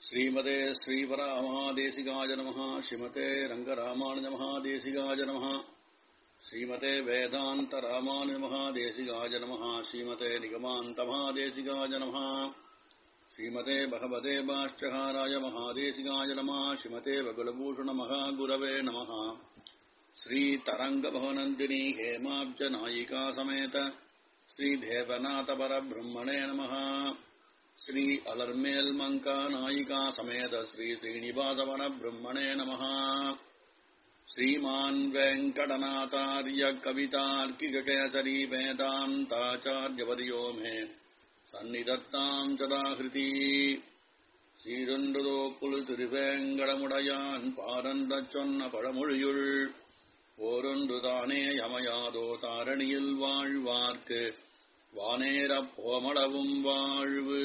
श्रीमते श्रीवरामहादेशिकाय नमः श्रीमते रङ्गरामानुजमहादेशिकाय नमः श्रीमते वेदान्तरामानुजमहादेशिकाय नमः श्रीमते निगमान्तमहादेशिकाय नमः श्रीमते भगवते भाष्यकाराय महादेशिकाय नमः श्रीमते बकुलभूषणमहागुरवे नमः श्रीतरङ्गभवनन्दिनी हेमाब्जनायिका समेत श्रीदेवनाथपरब्रह्मणे नमः श्री अलर्मेल्मङ्का नायिका समेत श्री श्रीनिवासवनब्रह्मणे नमः श्रीमान् वेङ्कटनाथार्य कवितार्किककेसरी वेदान्ताचार्यवर्यो मे சந்நிதத்தாம் சதாகிருதி சீரொன்றுதோ புல் திருவேங்கடமுடையான் பாரந்தச் சொன்ன பழமொழியுள் ஓரொன்று தானே யமயாதோ தாரணியில் வாழ்வார்க்கு வானேரப் போமளவும் வாழ்வு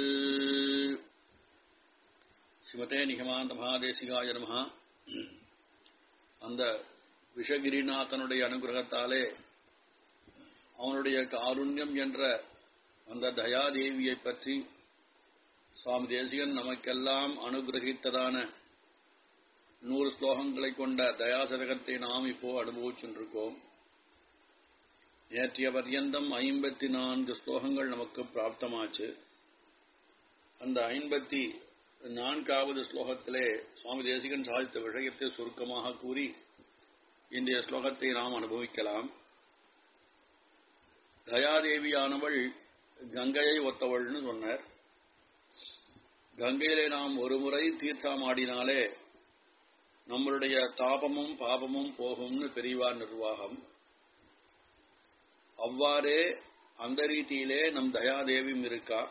சிவத்தே நிகமாந்த மகாதேசிகாய நமஹா அந்த விஷகிரிநாதனுடைய அனுகிரகத்தாலே அவனுடைய காருண்யம் என்ற அந்த தயாதேவியை பற்றி சுவாமி தேசிகன் நமக்கெல்லாம் அனுகிரகித்ததான நூறு ஸ்லோகங்களை கொண்ட தயாசதகத்தை நாம் இப்போ அனுபவிச்சுருக்கோம் நேற்றைய பர்யந்தம் ஐம்பத்தி நான்கு ஸ்லோகங்கள் நமக்கு பிராப்தமாச்சு அந்த ஐம்பத்தி நான்காவது ஸ்லோகத்திலே சுவாமி தேசிகன் சாதித்த விஷயத்தை சுருக்கமாக கூறி இன்றைய ஸ்லோகத்தை நாம் அனுபவிக்கலாம் தயாதேவியானவள் கங்கையை ஒத்தவள்னு சொன்னார் கங்கையிலே நாம் ஒரு முறை தீர்த்தமாடினாலே நம்மளுடைய தாபமும் பாபமும் போகும்னு பெரியவார் நிர்வாகம் அவ்வாறே அந்த ரீதியிலே நம் தயாதேவியும் இருக்கா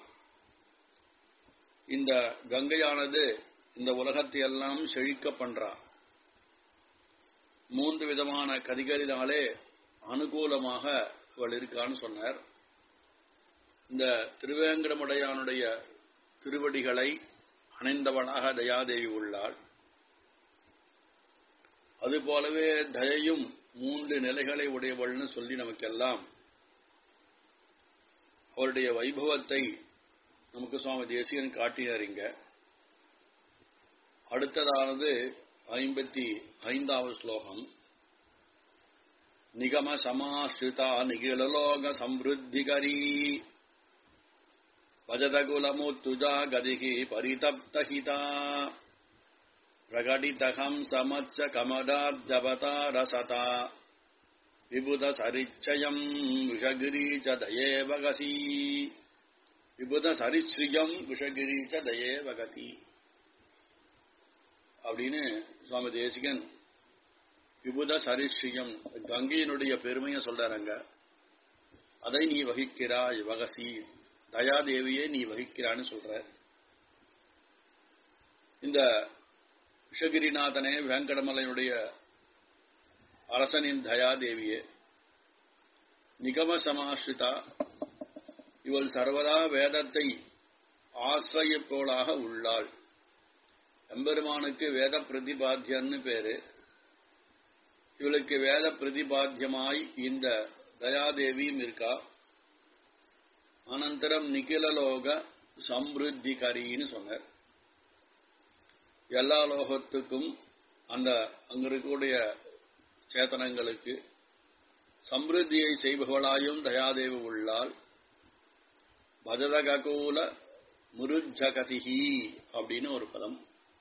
இந்த கங்கையானது இந்த உலகத்தை எல்லாம் செழிக்க பண்றா மூன்று விதமான கதிகளினாலே அனுகூலமாக அவள் இருக்கான்னு சொன்னார் இந்த திருவேங்கடமுடையானுடைய திருவடிகளை அணைந்தவளாக தயாதேவி உள்ளாள் அதுபோலவே தயையும் மூன்று நிலைகளை உடையவள்னு சொல்லி நமக்கெல்லாம் அவருடைய வைபவத்தை நமக்கு சுவாமி தேசிகன் காட்டினாருங்க அடுத்ததானது ஐம்பத்தி ஐந்தாவது ஸ்லோகம் நிகம சமாஸ்ருதா நிகிலலோக சம்ருத்திகரி வஜதகுலமுத்துஜா கதிகி பரிதப்தஹிதா பிரகடிதகம் சமச்ச கமடார்ஜவதாரசதா விபுத சரிச்சயம் விஷகிரீச்ச தயேவகசி விபுத சரிஸ்ரியம் விஷகிரீச்ச தயேவகதி அப்படின்னு சுவாமி தேசிகன் விபுத சரிஸ்ரியம் கங்கையினுடைய பெருமையை சொல்றாங்க அதை நீ வகிக்கிறாய் வகசி தயாதேவியே நீ வகிக்கிறான்னு சொல்ற இந்த விஷகிரிநாதனே வேங்கடமலையினுடைய அரசனின் தயாதேவியே நிகம சமாஸ்ரிதா இவள் சர்வதா வேதத்தை ஆசிரியப்போளாக உள்ளாள் எம்பெருமானுக்கு வேத பிரதிபாத்தியன்னு பேரு இவளுக்கு வேத பிரதிபாத்தியமாய் இந்த தயாதேவியும் இருக்கா அனந்தரம் நிகிலலோக சம்ருத்திகரின்னு சொன்னார் எல்லா லோகத்துக்கும் அந்த அங்க இருக்கக்கூடிய சேத்தனங்களுக்கு சம்ருத்தியை செய்பவளாயும் தயாதேவி உள்ளாள் பஜதகூல முருஜகதிஹி அப்படின்னு ஒரு பதம்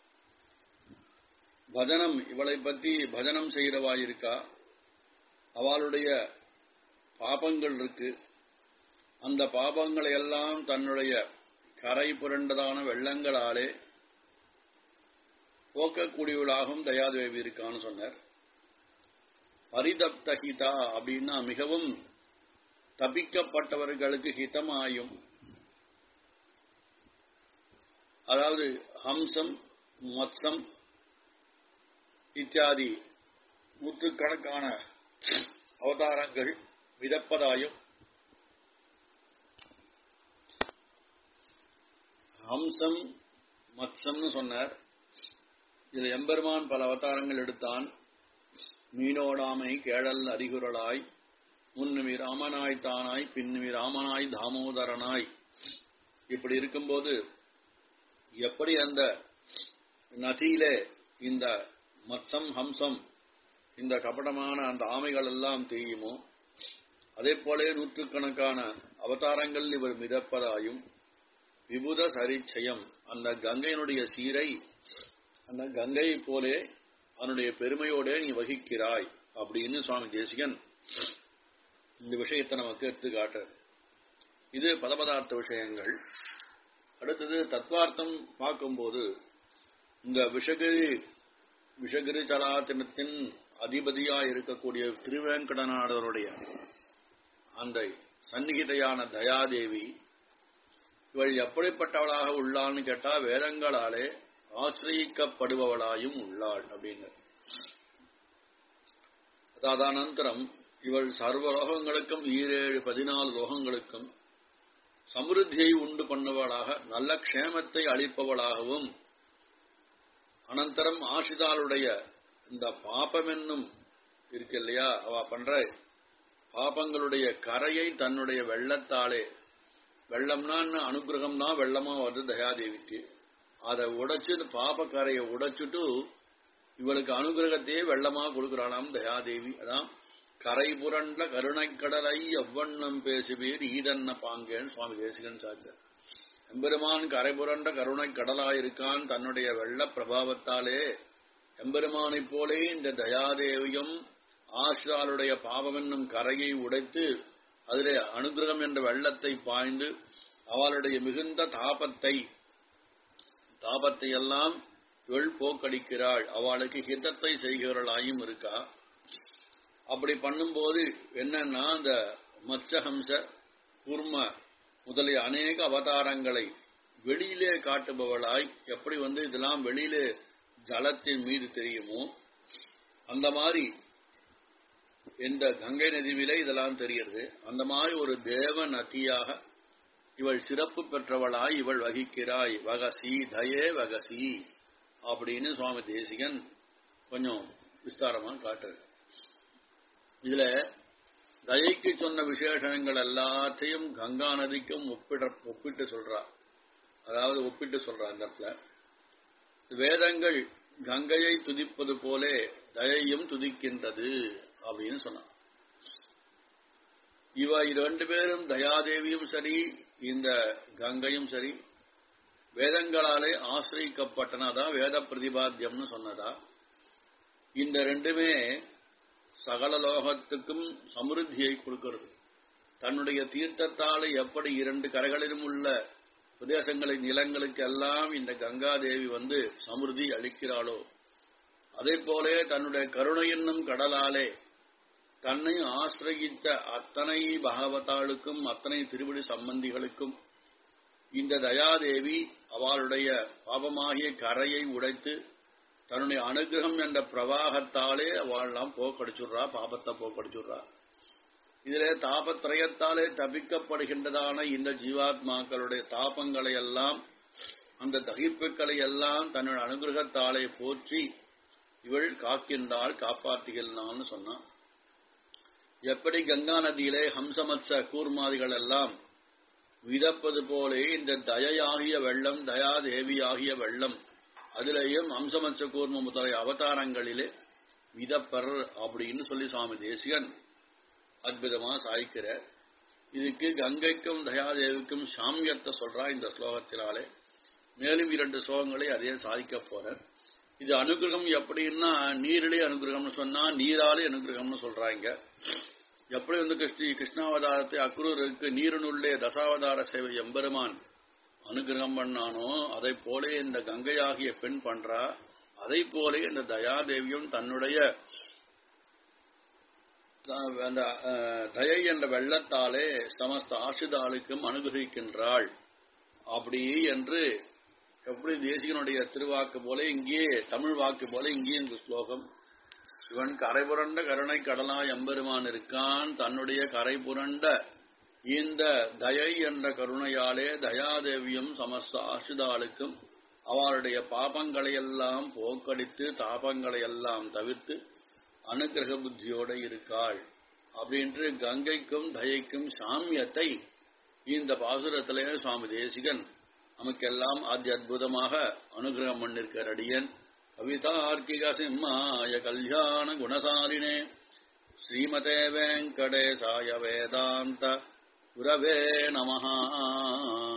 பஜனம் இவளை பத்தி பஜனம் செய்கிறவாயிருக்கா அவளுடைய பாபங்கள் இருக்கு அந்த பாபங்களை எல்லாம் தன்னுடைய கரை புரண்டதான வெள்ளங்களாலே போக்கக்கூடியவளாகவும் தயாதேவி இருக்கான்னு சொன்னார் பரிதப்த ஹிதா அப்படின்னா மிகவும் தபிக்கப்பட்டவர்களுக்கு ஹிதமாயும் அதாவது ஹம்சம் மத்சம் இத்தியாதி நூற்றுக்கணக்கான அவதாரங்கள் மிதப்பதாயும் ஹம்சம் மத்சம்னு சொன்னார் இது எம்பெருமான் பல அவதாரங்கள் எடுத்தான் மீனோடாமை கேழல் அறிகுறலாய் முன்னுமி ராமனாய் தானாய் பின்னுமி ராமனாய் தாமோதரனாய் இப்படி இருக்கும்போது எப்படி அந்த நதியிலே இந்த மத்சம் ஹம்சம் இந்த கபடமான அந்த ஆமைகள் எல்லாம் தெரியுமோ அதே போல நூற்றுக்கணக்கான அவதாரங்கள் இவர் மிதப்பதாயும் விபுத சரிச்சயம் அந்த கங்கையினுடைய சீரை அந்த கங்கையை போலே அவனுடைய பெருமையோட நீ வகிக்கிறாய் அப்படின்னு சுவாமி தேசிகன் இந்த விஷயத்தை நமக்கு எடுத்து காட்டுறது இது பதபதார்த்த விஷயங்கள் அடுத்தது தத்வார்த்தம் பார்க்கும்போது இந்த விஷகிரி விஷகிரி சலாத்தினத்தின் அதிபதியா இருக்கக்கூடிய திருவேங்கடநாதருடைய அந்த சந்நிகிதையான தயாதேவி இவள் எப்படிப்பட்டவளாக உள்ளான்னு கேட்டா வேதங்களாலே ஆசிரியக்கப்படுபவளாயும் உள்ளாள் அப்படின்னு ததானந்தரம் இவள் சர்வ லோகங்களுக்கும் ஈரேழு பதினாலு லோகங்களுக்கும் சமிருத்தியை உண்டு பண்ணுவளாக நல்ல க்ஷேமத்தை அளிப்பவளாகவும் அனந்தரம் ஆசிதாளுடைய இந்த பாபம் என்னும் இருக்கு இல்லையா அவ பண்ற பாபங்களுடைய கரையை தன்னுடைய வெள்ளத்தாலே வெள்ளம்னா அனுகிரகம் தான் வெள்ளமா வருது தயாதேவிக்கு அதை உடைச்சு இந்த பாப கரையை உடைச்சுட்டு இவளுக்கு அனுகிரகத்தையே வெள்ளமா கொடுக்கிறாளாம் தயாதேவி அதான் கரை புரண்ட கருணைக்கடலை எவ்வண்ணம் பேசுவீர் ஈதன்ன பாங்கேன்னு சுவாமி தேசிகன் சாச்சார் எம்பெருமான் கரை புரண்ட கருணை கடலாயிருக்கான் தன்னுடைய வெள்ள பிரபாவத்தாலே எம்பெருமானைப் போலே இந்த தயாதேவியும் ஆசிராளுடைய பாவம் என்னும் கரையை உடைத்து அதிலே அனுகிரகம் என்ற வெள்ளத்தை பாய்ந்து அவளுடைய மிகுந்த தாபத்தை தாபத்தை எல்லாம் இவள் போக்கடிக்கிறாள் அவளுக்கு ஹிதத்தை செய்கிறவளாயும் இருக்கா அப்படி பண்ணும்போது என்னன்னா அந்த மத்ஸ்யஹம்ச குர்ம முதலிய அநேக அவதாரங்களை வெளியிலே காட்டுபவளாய் எப்படி வந்து இதெல்லாம் வெளியிலே ஜலத்தின் மீது தெரியுமோ அந்த மாதிரி இந்த கங்கை நதிவிலே இதெல்லாம் தெரிகிறது அந்த மாதிரி ஒரு தேவ நதியாக இவள் சிறப்பு பெற்றவளாய் இவள் வகிக்கிறாய் வகசி தயே வகசி அப்படின்னு சுவாமி தேசிகன் கொஞ்சம் விஸ்தாரமா காட்டுறது இதுல தயைக்கு சொன்ன விசேஷங்கள் எல்லாத்தையும் கங்கா நதிக்கும் ஒப்பிட ஒப்பிட்டு சொல்றா அதாவது ஒப்பிட்டு சொல்றா அந்த இடத்துல வேதங்கள் கங்கையை துதிப்பது போலே தயையும் துதிக்கின்றது அப்படின்னு சொன்னான் இவ இரண்டு பேரும் தயாதேவியும் சரி இந்த கங்கையும் சரி வேதங்களாலே ஆசிரியக்கப்பட்டனதான் வேத பிரதிபாத்தியம்னு சொன்னதா இந்த ரெண்டுமே சகல லோகத்துக்கும் சமிருத்தியை கொடுக்கிறது தன்னுடைய தீர்த்தத்தாலே எப்படி இரண்டு கரைகளிலும் உள்ள பிரதேசங்களை நிலங்களுக்கு எல்லாம் இந்த கங்காதேவி வந்து சமிருதி அளிக்கிறாளோ அதே போலே தன்னுடைய கருணை என்னும் கடலாலே தன்னை ஆசிரயித்த அத்தனை பகவதாளுக்கும் அத்தனை திருவிடி சம்பந்திகளுக்கும் இந்த தயாதேவி அவளுடைய பாபமாகிய கரையை உடைத்து தன்னுடைய அனுகிரகம் என்ற பிரவாகத்தாலே அவள்லாம் போக்கடிச்சுடுறா பாபத்தை போக்கடிச்சுடுறா இதிலே தாபத்திரயத்தாலே தபிக்கப்படுகின்றதான இந்த ஜீவாத்மாக்களுடைய தாபங்களை எல்லாம் அந்த தகிப்புக்களை எல்லாம் தன்னுடைய அனுகிரகத்தாலே போற்றி இவள் காக்கின்றாள் காப்பாற்றுகிறான்னு சொன்னான் எப்படி கங்கா நதியிலே ஹம்சமத்ச கூர்மாதிகள் எல்லாம் விதப்பது போலே இந்த தயையாகிய வெள்ளம் தயாதேவியாகிய வெள்ளம் அதிலேயும் ஹம்சமத்ச கூர்ம முதலிய அவதாரங்களிலே விதப்பர் அப்படின்னு சொல்லி சுவாமி தேசிகன் அற்புதமா சாய்க்கிற இதுக்கு கங்கைக்கும் தயாதேவிக்கும் சாமியத்தை சொல்றா இந்த ஸ்லோகத்தினாலே மேலும் இரண்டு ஸ்லோகங்களை அதே சாதிக்க போற இது அனுகிரகம் எப்படின்னா நீரிலே அனுகிரகம்னு சொன்னா நீராலே அனுகிரகம்னு சொல்றாங்க எப்படி வந்து கிருஷ்ணி கிருஷ்ணாவதாரத்தை அக்ரூருக்கு நீரினுள்ளே தசாவதார சேவை எம்பெருமான் அனுகிரகம் பண்ணானோ அதை போலே இந்த கங்கையாகிய பெண் பண்றா அதை போலே இந்த தயாதேவியும் தன்னுடைய அந்த தயை என்ற வெள்ளத்தாலே சமஸ்த ஆசிதாளுக்கும் அனுகிரகிக்கின்றாள் அப்படி என்று எப்படி தேசிகனுடைய திருவாக்கு போல இங்கே தமிழ் வாக்கு போல இங்கே இந்த ஸ்லோகம் இவன் கரை புரண்ட கருணை கடலா எம்பெருமான் இருக்கான் தன்னுடைய கரை புரண்ட இந்த தயை என்ற கருணையாலே தயாதேவியும் சமஸ்த ஆசிதாளுக்கும் அவளுடைய பாபங்களை எல்லாம் போக்கடித்து தாபங்களை எல்லாம் தவிர்த்து அனுகிரக புத்தியோட இருக்காள் அப்படின்று கங்கைக்கும் தயைக்கும் சாமியத்தை இந்த பாசுரத்திலே சுவாமி தேசிகன் நமக்கெல்லாம் ஆதி அற்புதமாக அனுகிரகம் பண்ணிருக்கிற அடியன் கவிதார்க்கிக சிம்மாய கல்யாண குணசாலினே ஸ்ரீமதே வெங்கடேசாய வேதாந்த குரவே நமஹா